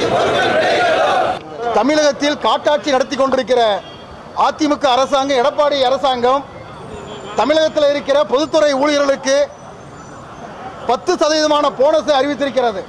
தமிழகத்தில் காட்டாட்சி நடத்தி கொண்டிருக்கிற அதிமுக அரசாங்கம் எடப்பாடி அரசாங்கம் தமிழகத்தில் இருக்கிற பொதுத்துறை ஊழியர்களுக்கு பத்து சதவீதமான போனஸை அறிவித்திருக்கிறது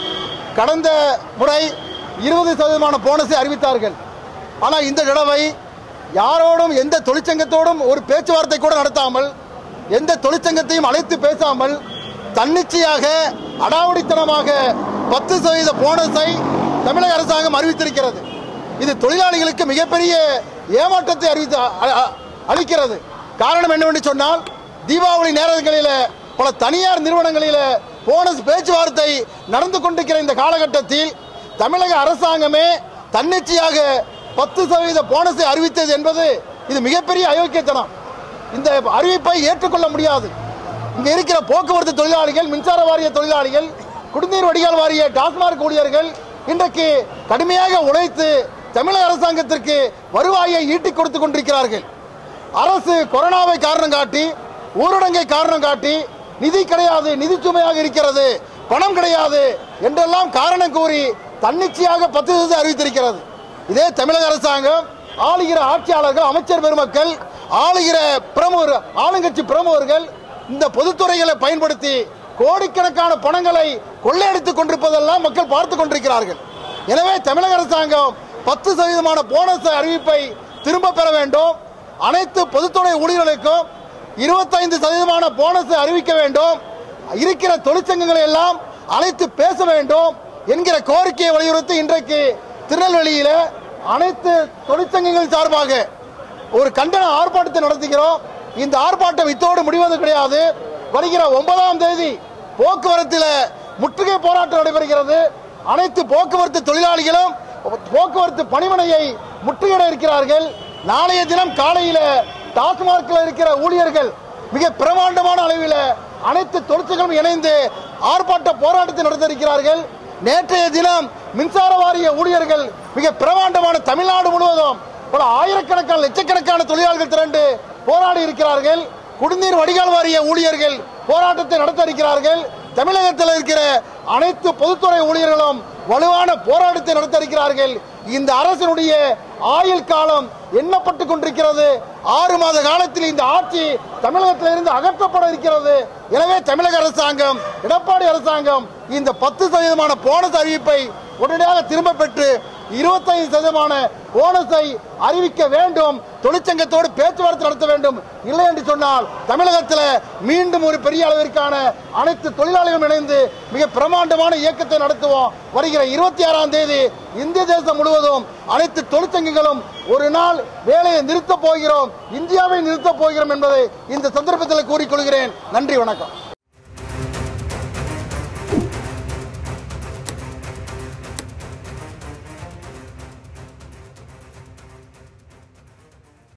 கடந்த முறை இருபது சதவீதமான போனஸை அறிவித்தார்கள் ஆனால் இந்த தடவை யாரோடும் எந்த தொழிற்சங்கத்தோடும் ஒரு பேச்சுவார்த்தை கூட நடத்தாமல் எந்த தொழிற்சங்கத்தையும் அழைத்து பேசாமல் தன்னிச்சையாக அடாவடித்தனமாக பத்து சதவீத போனஸை தமிழக அரசாங்கம் அறிவித்திருக்கிறது இது தொழிலாளிகளுக்கு மிகப்பெரிய ஏமாற்றத்தை அறிவித்து அ- அ- அளிக்கிறது காரணம் என்னவென்று சொன்னால் தீபாவளி நேரங்களில் பல தனியார் நிறுவனங்களில் போனஸ் பேச்சுவார்த்தை நடந்து கொண்டிருக்கிற இந்த காலகட்டத்தில் தமிழக அரசாங்கமே தன்னிச்சையாக பத்து சதவீத போனஸை அறிவித்தது என்பது இது மிகப்பெரிய அயோக்கியத்தனம் இந்த அறிவிப்பை ஏற்றுக்கொள்ள முடியாது இங்க இருக்கிற போக்குவரத்து தொழிலாளிகள் மின்சார வாரிய தொழிலாளிகள் குடிநீர் வடிகால் வாரிய டாஸ்மாக் ஊழியர்கள் இன்றைக்கு கடுமையாக உழைத்து தமிழக அரசாங்கத்திற்கு வருவாயை ஈட்டிக் கொடுத்து கொண்டிருக்கிறார்கள் அரசு கொரோனாவை காரணம் காட்டி ஊரடங்கை காரணம் காட்டி நிதி கிடையாது நிதி சுமையாக இருக்கிறது பணம் கிடையாது என்றெல்லாம் காரணம் கூறி தன்னிச்சையாக பத்து சதவீதம் அறிவித்திருக்கிறது இதே தமிழக அரசாங்கம் ஆளுகிற ஆட்சியாளர்கள் அமைச்சர் பெருமக்கள் ஆளுகிற பிரமுகர் ஆளுங்கட்சி பிரமுகர்கள் இந்த பொதுத்துறைகளை பயன்படுத்தி கோடிக்கணக்கான பணங்களை கொள்ளையடித்துக் கொண்டிருப்பதெல்லாம் மக்கள் பார்த்து கொண்டிருக்கிறார்கள் எனவே தமிழக அரசாங்கம் பத்து சதவீதமான போனஸ் அறிவிப்பை திரும்ப பெற வேண்டும் அனைத்து பொதுத்துறை ஊழியர்களுக்கும் இருபத்தைந்து சதவீதமான போனஸ் அறிவிக்க வேண்டும் இருக்கிற தொழிற்சங்கங்களை எல்லாம் அழைத்து பேச வேண்டும் என்கிற கோரிக்கையை வலியுறுத்தி இன்றைக்கு திருநெல்வேலியில அனைத்து தொழிற்சங்கங்கள் சார்பாக ஒரு கண்டன ஆர்ப்பாட்டத்தை நடத்துகிறோம் இந்த ஆர்ப்பாட்டம் இத்தோடு முடிவது கிடையாது வருகிற ஒன்பதாம் தேதி போக்குவரத்தில் முற்றுகை போராட்டம் நடைபெறுகிறது அனைத்து போக்குவரத்து தொழிலாளிகளும் போக்குவரத்து பணிமனையை முற்றுகையிட இருக்கிறார்கள் நாளைய தினம் காலையில டாஸ்மார்க்கில் இருக்கிற ஊழியர்கள் மிக பிரமாண்டமான அளவில் அனைத்து தொழிற்சங்களும் இணைந்து ஆர்ப்பாட்ட போராட்டத்தை நடத்த இருக்கிறார்கள் நேற்றைய தினம் மின்சார வாரிய ஊழியர்கள் மிக பிரமாண்டமான தமிழ்நாடு முழுவதும் பல ஆயிரக்கணக்கான லட்சக்கணக்கான தொழிலாளர்கள் திரண்டு போராடி இருக்கிறார்கள் குடிநீர் வடிகால் வாரிய ஊழியர்கள் போராட்டத்தை நடத்த இருக்கிறார்கள் தமிழகத்தில் இருக்கிற அனைத்து பொதுத்துறை ஊழியர்களும் வலுவான போராட்டத்தை நடத்த இருக்கிறார்கள் இந்த அரசினுடைய ஆயுள் காலம் எண்ணப்பட்டு கொண்டிருக்கிறது ஆறு மாத காலத்தில் இந்த ஆட்சி தமிழகத்திலிருந்து அகற்றப்பட இருக்கிறது எனவே தமிழக அரசாங்கம் எடப்பாடி அரசாங்கம் இந்த பத்து சதவீதமான போனஸ் அறிவிப்பை உடனடியாக திரும்ப பெற்று இருபத்தைந்து சதவீதமான போனஸை அறிவிக்க வேண்டும் தொழிற்சங்கத்தோடு பேச்சுவார்த்தை நடத்த வேண்டும் இல்லை என்று சொன்னால் தமிழகத்தில் மீண்டும் ஒரு பெரிய அளவிற்கான அனைத்து தொழிலாளிகளும் இணைந்து மிக பிரமாண்டமான இயக்கத்தை நடத்துவோம் வருகிற இருபத்தி ஆறாம் தேதி இந்திய தேசம் முழுவதும் அனைத்து தொழிற்சங்கங்களும் ஒரு நாள் வேலையை நிறுத்தப் போகிறோம் இந்தியாவை நிறுத்தப் போகிறோம் என்பதை இந்த சந்தர்ப்பத்தில் கூறிக்கொள்கிறேன் நன்றி வணக்கம்